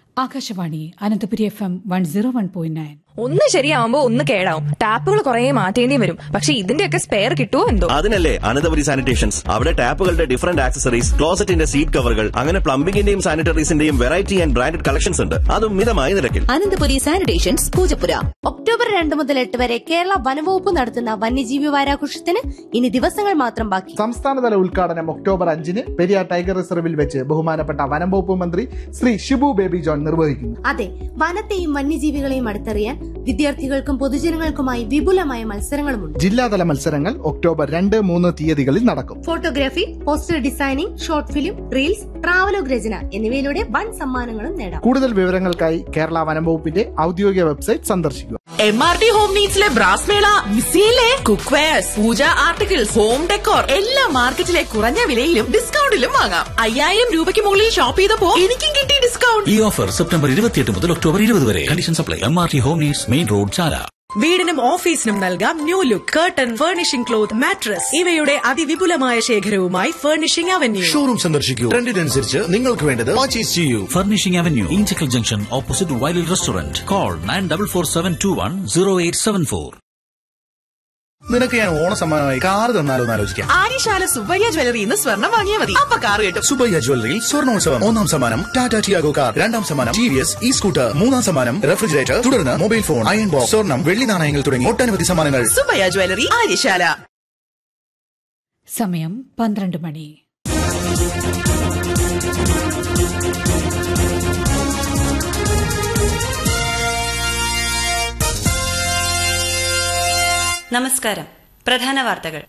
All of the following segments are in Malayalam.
Akashvani Ananthapuri F M one zero one point nine ഒന്ന് ശരിയാവുമ്പോ ഒന്ന് കേടാവും ടാപ്പുകൾ കുറെ മാറ്റേണ്ടി വരും പക്ഷെ ഇതിന്റെയൊക്കെ സ്പെയർ കിട്ടുമോ എന്തോ അതിനല്ലേ അനന്തപുരി സാനിറ്റേഷൻസ് അവിടെ ടാപ്പുകളുടെ ഡിഫറന്റ് ആക്സസറീസ് ക്ലോസറ്റിന്റെ സീറ്റ് കവറുകൾ അങ്ങനെ പ്ലംബിംഗിന്റെയും സാനിറ്ററീസിന്റെയും വെറൈറ്റി ആൻഡ് ബ്രാൻഡഡ് കളക്ഷൻസ് ഉണ്ട് അതും മിതമായ നിരക്കിൽ അനന്തപുരി സാനിറ്റേഷൻസ് പൂജപ്പുര ഒക്ടോബർ രണ്ട് മുതൽ എട്ട് വരെ കേരള വനവകുപ്പ് നടത്തുന്ന വന്യജീവി വാരാഘോഷത്തിന് ഇനി ദിവസങ്ങൾ മാത്രം ബാക്കി സംസ്ഥാനതല ഉദ്ഘാടനം ഒക്ടോബർ അഞ്ചിന് പെരിയാർ ടൈഗർ റിസർവിൽ വെച്ച് ബഹുമാനപ്പെട്ട വനം വകുപ്പ് മന്ത്രി ശ്രീ ഷിബു ബേബി ജോൺ നിർവഹിക്കുന്നു അതെ വനത്തെയും വന്യജീവികളെയും അടുത്തറിയാൻ വിദ്യാർത്ഥികൾക്കും പൊതുജനങ്ങൾക്കുമായി വിപുലമായ മത്സരങ്ങളുമുണ്ട് ജില്ലാതല മത്സരങ്ങൾ ഒക്ടോബർ രണ്ട് മൂന്ന് തീയതികളിൽ നടക്കും photography poster designing short film reels travelogue രചന എന്നിവയിലൂടെ വൻ സമ്മാനങ്ങളും നേടാം കൂടുതൽ വിവരങ്ങൾക്കായി കേരള വനം വകുപ്പിന്റെ ഔദ്യോഗിക വെബ്സൈറ്റ് സന്ദർശിക്കുക എം ആർ ടി ഹോം നീഡ്സിലെ ബ്രാസ് മേള മിസിയിലെ cook wares puja articles home decor എല്ലാ മാർക്കറ്റിലെ കുറഞ്ഞ വിലയിലും ഡിസ്കൗണ്ടിലും വാങ്ങാം അയ്യായിരം രൂപയ്ക്ക് മുകളിൽ ഷോപ്പ് ചെയ്തപ്പോ എനിക്കും കിട്ടി ഡിസ്കൗണ്ട് ഈ ഓഫർ സെപ്റ്റംബർ ഇരുപത്തിയെട്ട് മുതൽ ഒക്ടോബർ ഇരുപത് വരെ condition supply M R T home needs main road Chala വീടിനും ഓഫീസിനും നൽകാം new look curtain furnishing cloth mattress ഇവയുടെ അതിവിപുലമായ ശേഖരവുമായി ഫർണിഷിംഗ് അവന്യൂ ഷോറൂം സന്ദർശിക്കൂ ട്രെൻഡിനനുസരിച്ച് നിങ്ങൾക്ക് വേണ്ടത് പർച്ചേസ് ചെയ്യൂ furnishing avenue Enchakkal junction opposite വൈലിൽ restaurant call nine double four seven two one zero eight seven four നിനക്ക് ഞാൻ ഓണ സമ്മാനമായി കാർ തന്നാലോ എന്ന് ആലോചിക്കാം ആര്യശാല സുബ്ബയ്യ ജ്വല്ലറി ഇന്ന് സ്വർണം വാങ്ങിയാൽ മതി അപ്പൊ കാർ കിട്ടും സുബയ്യ ജ്വല്ലറിയിൽ സ്വർണോത്സവം ഒന്നാം സമ്മാനം ടാറ്റ ടിയാഗോ കാർ രണ്ടാം സമ്മാനം T V S E scooter മൂന്നാം സമ്മാനം റെഫ്രിജറേറ്റർ തുടർന്ന് മൊബൈൽ ഫോൺ അയൺ ബോക്സ് സ്വർണം വെള്ളി നാണയങ്ങൾ തുടങ്ങി ഒട്ടനവധി സമ്മാനങ്ങൾ സുബ്ബയ്യ ജ്വല്ലറി ആര്യശാല സമയം പന്ത്രണ്ട് മണി നമസ്കാരം പ്രധാന വാർത്തകൾ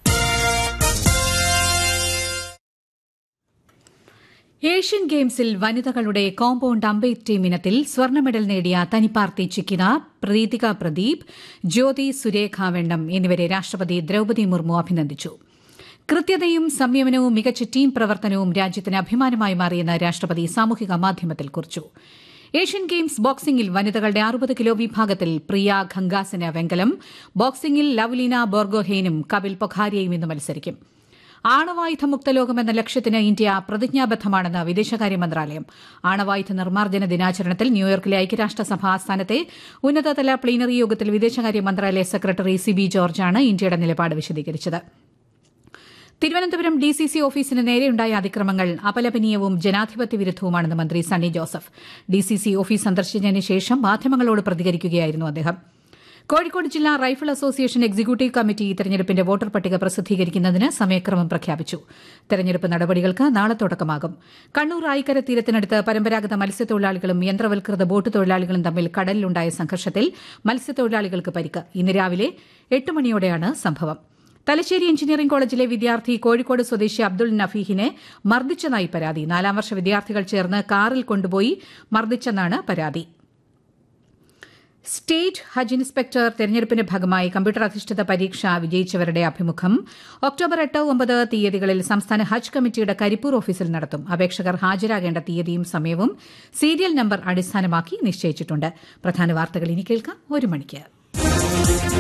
ഏഷ്യൻ ഗെയിംസിൽ വനിതകളുടെ കോമ്പൌണ്ട് അമ്പെയ്ത്ത് ടീം ഇനത്തിൽ സ്വർണ്ണ മെഡൽ നേടിയ തനിപ്പാർത്തി ചിക്കിന പ്രീതിക പ്രദീപ് ജ്യോതി സുരേഖ വെണ്ണം എന്നിവരെ രാഷ്ട്രപതി ദ്രൌപദി മുർമു അഭിനന്ദിച്ചു കൃത്യതയും സംയമനവും മികച്ച ടീം പ്രവർത്തനവും രാജ്യത്തിന് അഭിമാനമായി മാറിയെന്ന് രാഷ്ട്രപതി സാമൂഹിക മാധ്യമത്തിൽ കുറിച്ചു ഏഷ്യൻ ഗെയിംസ് ബോക്സിംഗിൽ വനിതകളുടെ അറുപത് കിലോ വിഭാഗത്തിൽ പ്രിയ ഖങ്കാസിന് വെങ്കലം ബോക്സിംഗിൽ ലവ്ലീന ബോർഗോഹെയ്നും കപിൽ പൊഖാരിയയും ഇന്ന് മത്സരിക്കും ആണവായുധമുക്ത ലോകമെന്ന ലക്ഷ്യത്തിന് ഇന്ത്യ പ്രതിജ്ഞാബദ്ധമാണെന്ന് വിദേശകാര്യ മന്ത്രാലയം ആണവായുധ നിർമ്മാർജ്ജന ദിനാചരണത്തിൽ ന്യൂയോർക്കിലെ ഐക്യരാഷ്ട്രസഭ ആസ്ഥാനത്തെ ഉന്നതതല പ്ലീനറി യോഗത്തിൽ വിദേശകാര്യ മന്ത്രാലയ സെക്രട്ടറി സിബി ജോർജാണ് ഇന്ത്യയുടെ നിലപാട് വിശദീകരിച്ചത് തിരുവനന്തപുരം ഡി സി സി ഓഫീസിന് നേരെയുണ്ടായ അതിക്രമങ്ങൾ അപലപനീയവും ജനാധിപത്യ വിരുദ്ധവുമാണെന്ന് മന്ത്രി Sunny Joseph D C C office സന്ദർശിച്ചതിന് ശേഷം മാധ്യമങ്ങളോട് പ്രതികരിക്കുകയായിരുന്നു അദ്ദേഹം കോഴിക്കോട് ജില്ലാ റൈഫിൾ അസോസിയേഷൻ എക്സിക്യൂട്ടീവ് കമ്മിറ്റി തെരഞ്ഞെടുപ്പിന്റെ വോട്ടർ പട്ടിക പ്രസിദ്ധീകരിക്കുന്നതിന് സമയക്രമം പ്രഖ്യാപിച്ചു തെരഞ്ഞെടുപ്പ് നടപടികൾക്ക് നാളെ തുടക്കമാകും കണ്ണൂർ ആയിക്കര തീരത്തിനടുത്ത് പരമ്പരാഗത മത്സ്യത്തൊഴിലാളികളും യന്ത്രവൽകൃത ബോട്ട് തൊഴിലാളികളും തമ്മിൽ കടലിലുണ്ടായ സംഘർഷത്തിൽ മത്സ്യത്തൊഴിലാളികൾക്ക് പരിക്ക് ഇന്ന് രാവിലെ എട്ട് മണിയോടെയാണ് സംഭവം തലശ്ശേരി എഞ്ചിനീയറിംഗ് കോളേജിലെ വിദ്യാർത്ഥി കോഴിക്കോട് സ്വദേശി അബ്ദുൾ നഫീഹിനെ മർദ്ദിച്ചതായി പരാതി നാലാം വർഷ വിദ്യാർത്ഥികൾ ചേർന്ന് കാറിൽ കൊണ്ടുപോയി മർദ്ദിച്ചെന്നാണ് പരാതി സ്റ്റേറ്റ് ഹജ്ജ് ഇൻസ്പെക്ടർ തെരഞ്ഞെടുപ്പിന്റെ ഭാഗമായി കമ്പ്യൂട്ടർ അധിഷ്ഠിത പരീക്ഷ വിജയിച്ചവരുടെ അഭിമുഖം ഒക്ടോബർ എട്ട് ഒമ്പത് തീയതികളിൽ സംസ്ഥാന ഹജ്ജ് കമ്മിറ്റിയുടെ കരിപ്പൂർ ഓഫീസിൽ നടത്തും അപേക്ഷകർ ഹാജരാകേണ്ട തീയതിയും സമയവും സീരിയൽ നമ്പർ അടിസ്ഥാനമാക്കി നിശ്ചയിച്ചിട്ടുണ്ട് പ്രധാന വാർത്തകൾ ഇനി കേൾക്കാം ഒരു മണിക്ക്